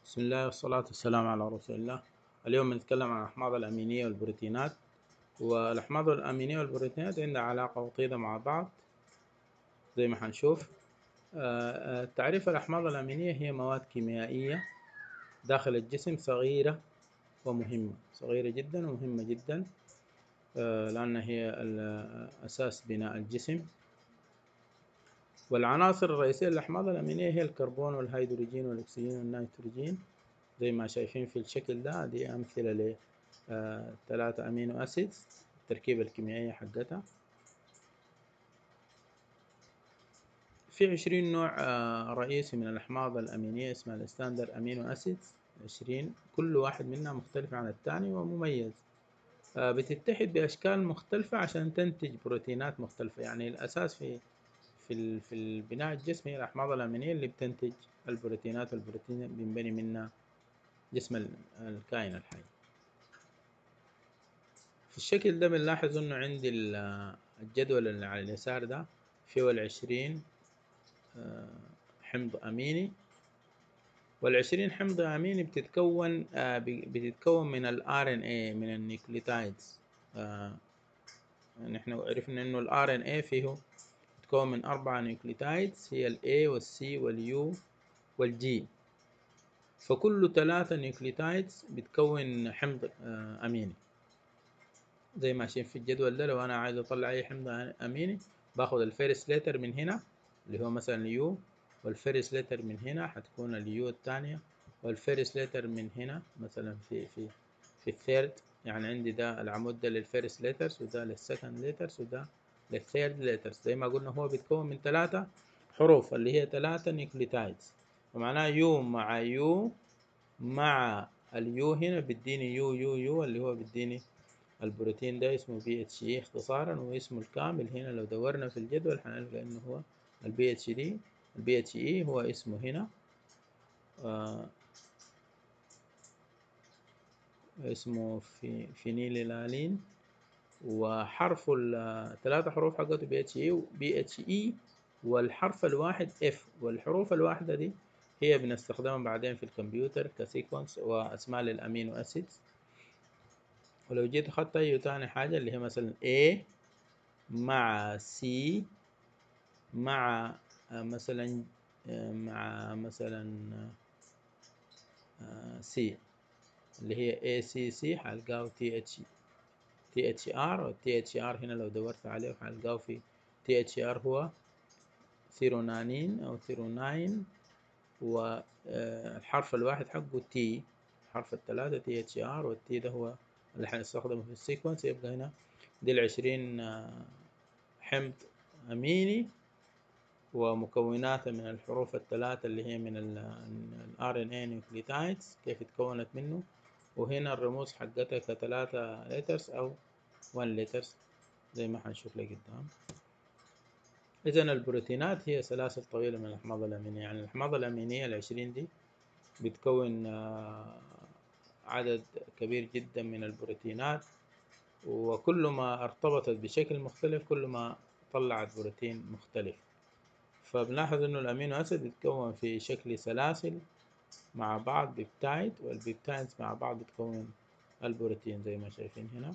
بسم الله والصلاة والسلام على رسول الله اليوم بنتكلم عن الأحماض الأمينية والبروتينات والأحماض الأمينية والبروتينات عندها علاقة وطيدة مع بعض زي ما حنشوف آه، آه، تعريف الأحماض الأمينية هي مواد كيميائية داخل الجسم صغيرة ومهمة صغيرة جدا ومهمة جدا آه، لأنها هي أساس بناء الجسم والعناصر الرئيسية للأحماض الأمينية هي الكربون والهيدروجين والأكسجين والنيتروجين زي ما شايفين في الشكل ده دي أمثلة لثلاثة أمينو أسيدز التركيبة الكيميائية حقتها في عشرين نوع آه، رئيسي من الأحماض الأمينية اسمها الستاندر أمينو أسيدز عشرين كل واحد منها مختلف عن الثاني ومميز آه، بتتحد بأشكال مختلفة عشان تنتج بروتينات مختلفة يعني الأساس في في في البناء الجسم هي الأحماض الأمينية اللي بتنتج البروتينات والبروتين بينبني منها جسم الكائن الحي في الشكل ده بنلاحظ انه عندي الجدول اللي على اليسار ده فيه العشرين آه، حمض أميني والعشرين حمض أميني بتتكون آه، بتتكون من ال RNA من النيوكليوتايدز آه، نحن عرفنا انه ال RNA فيه تتكون من أربعة نيوكليوتايدز هي ال A وال C وال U وال G فكل ثلاثة نيوكليوتايدز بتكون حمض أميني زي ما شايف في الجدول ده لو أنا عايز أطلع أي حمض أميني باخد الفيرست ليتر من هنا اللي هو مثلا اليو والفيرست ليتر من هنا حتكون اليو الثانية والفيرست ليتر من هنا مثلا في في في الثيرد يعني عندي ده العمود ده للفيرست ليترز وده للسكند ليترز وده للثيرد ليترز زي ما قلنا هو بيتكون من ثلاثة حروف اللي هي ثلاثة نيوكليتايدز ومعناه يو مع يو مع اليو هنا بيديني يو يو يو اللي هو بيديني البروتين ده اسمه بي اتش اي اختصارا واسمه الكامل هنا لو دورنا في الجدول حنلقى انه هو البي اتش دي البي اتش اي هو اسمه هنا آه اسمه في فينيلالين وحرف الثلاثة حروف حقته بي اتش اي بي اتش اي والحرف الواحد اف والحروف الواحدة دي هي بنستخدمها بعدين في الكمبيوتر كسيكونس واسماء للامينو اسيدز ولو جيت اخدت اي تاني حاجة اللي هي مثلا A مع C مع مثلا مع مثلا C اللي هي ACC حلقاه TH تي اتش ار والتي اتش ار هنا لو دورت عليه حلقاه في تي اتش ار هو ثيرونانين او ثيروناين والحرف الواحد حقه تي حرف الثلاثة تي اتش ار والتي ده هو اللي حنستخدمه في السيكونس يبقى هنا دي العشرين آه، حمض أميني ومكوناتها من الحروف الثلاثة اللي هي من ال RNA nucleotides كيف اتكونت منه وهنا الرموز حقتها كثلاثة لترز أو 1 لترز زي ما حنشوف لقدام إذا البروتينات هي سلاسل طويلة من الأحماض الأمينية يعني الأحماض الأمينية العشرين دي بتكون آه، عدد كبير جدا من البروتينات وكل ما ارتبطت بشكل مختلف كل ما طلعت بروتين مختلف فبنلاحظ انه الامينو اسيد يتكون في شكل سلاسل مع بعض بيبتايد والبيبتايدز مع بعض بتكون البروتين زي ما شايفين هنا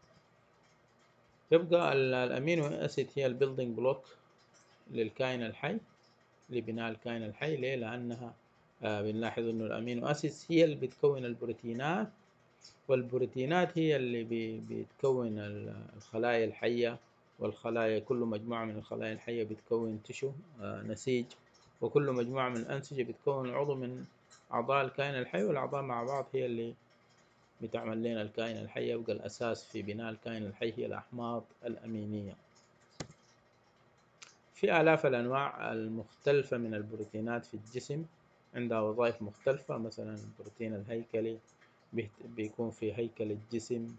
يبقى الامينو اسيد هي البيلدينج بلوك للكائن الحي لبناء الكائن الحي ليه لانها آه بنلاحظ انه الامينو اسيد هي اللي بتكون البروتينات والبروتينات هي اللي بتكون الخلايا الحية والخلايا كل مجموعة من الخلايا الحية بتكون تشو آه نسيج وكل مجموعة من الأنسجة بتكون عضو من أعضاء الكائن الحي والأعضاء مع بعض هي اللي بتعمل لنا الكائن الحي يبقى الأساس في بناء الكائن الحي هي الأحماض الأمينية في آلاف الأنواع المختلفة من البروتينات في الجسم عندها وظائف مختلفة مثلا البروتين الهيكلي بيكون في هيكل الجسم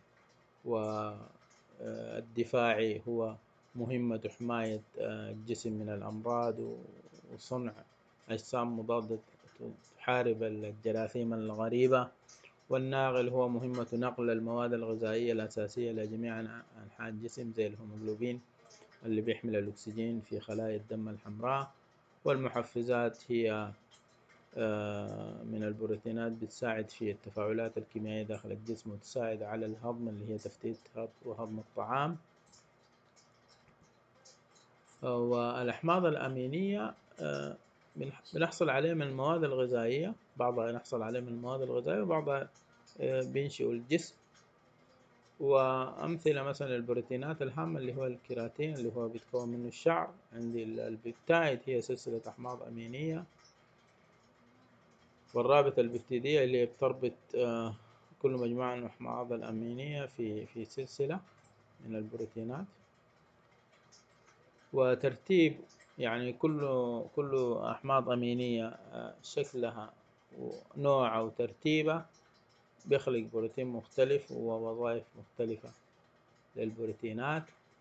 والدفاعي هو مهمة حماية آه، الجسم من الأمراض وصنع أجسام مضادة تحارب الجراثيم الغريبة والناقل هو مهمة نقل المواد الغذائية الأساسية لجميع أنحاء الجسم زي الهيموغلوبين اللي بيحمل الأكسجين في خلايا الدم الحمراء والمحفزات هي آه، من البروتينات بتساعد في التفاعلات الكيميائية داخل الجسم وتساعد على الهضم اللي هي تفتيت وهضم الطعام والأحماض الأمينية آه، بنحصل عليه من المواد الغذائية بعضها نحصل عليه من المواد الغذائية وبعضها آه، بينشئ الجسم وأمثلة مثلا البروتينات الهامة اللي هو الكيراتين اللي هو بيتكون منه الشعر عندي البيبتايد هي سلسلة أحماض أمينية والرابطة البكتيرية اللي بتربط آه، كل مجموعة من الأحماض الأمينية في في سلسلة من البروتينات وترتيب يعني كل كل أحماض أمينية آه، شكلها ونوعها وترتيبها بيخلق بروتين مختلف ووظائف مختلفة للبروتينات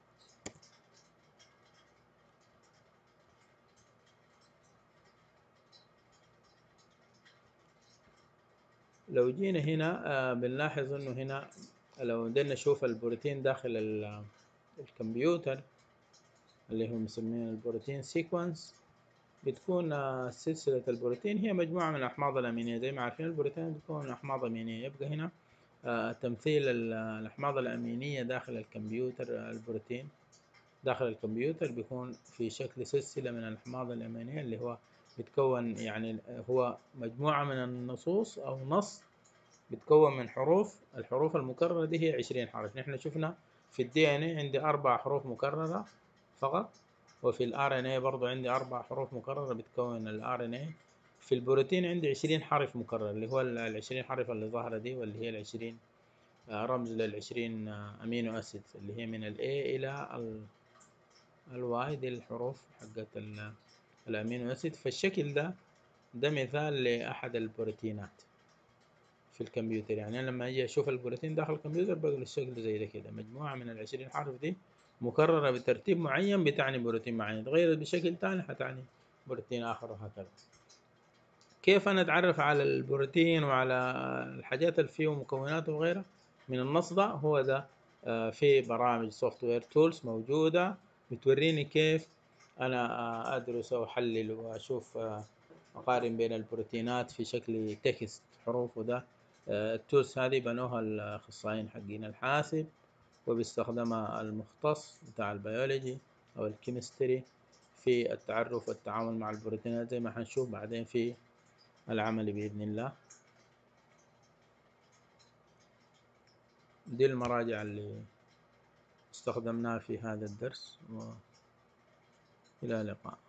لو جينا هنا آه، بنلاحظ انه هنا لو بدنا نشوف البروتين داخل الكمبيوتر اللي هو مسمينه البروتين سيكونس بتكون آه، سلسلة البروتين هي مجموعة من الأحماض الأمينية زي ما عارفين البروتين بتكون أحماض أمينية يبقى هنا آه، تمثيل الأحماض الأمينية داخل الكمبيوتر البروتين داخل الكمبيوتر بيكون في شكل سلسلة من الأحماض الأمينية اللي هو بتكون يعني هو مجموعة من النصوص أو نص بتكون من حروف الحروف المكررة دي هي عشرين حرف نحن شفنا في الدي ان اي عندي أربع حروف مكررة فقط وفي الار ان اي برضو عندي أربع حروف مكررة بتكون الار ان اي في البروتين عندي عشرين حرف مكرر اللي هو العشرين حرف اللي ظاهرة دي واللي هي العشرين آه، رمز للعشرين آه، أمينو أسيد اللي هي من ال A إلى ال Y دي الحروف حقت الأمينو أسيد فالشكل ده ده مثال لأحد البروتينات في الكمبيوتر يعني أنا لما أجي أشوف البروتين داخل الكمبيوتر بقول الشكل زي ده كده مجموعة من العشرين حرف دي مكررة بترتيب معين بتعني بروتين معين تغيرت بشكل تاني حتعني بروتين آخر وهكذا كيف أنا أتعرف على البروتين وعلى الحاجات اللي فيه ومكوناته وغيرها من النص ده هو ده آه، في برامج سوفت وير تولز موجودة بتوريني كيف أنا أدرس وأحلل وأشوف آه، أقارن بين البروتينات في شكل تكست حروف وده آه، التولز هذه بنوها الأخصائيين حقين الحاسب وبيستخدمها المختص بتاع البيولوجي أو الكيمستري في التعرف والتعامل مع البروتينات زي ما حنشوف بعدين في العمل بإذن الله دي المراجع اللي استخدمناها في هذا الدرس وإلى اللقاء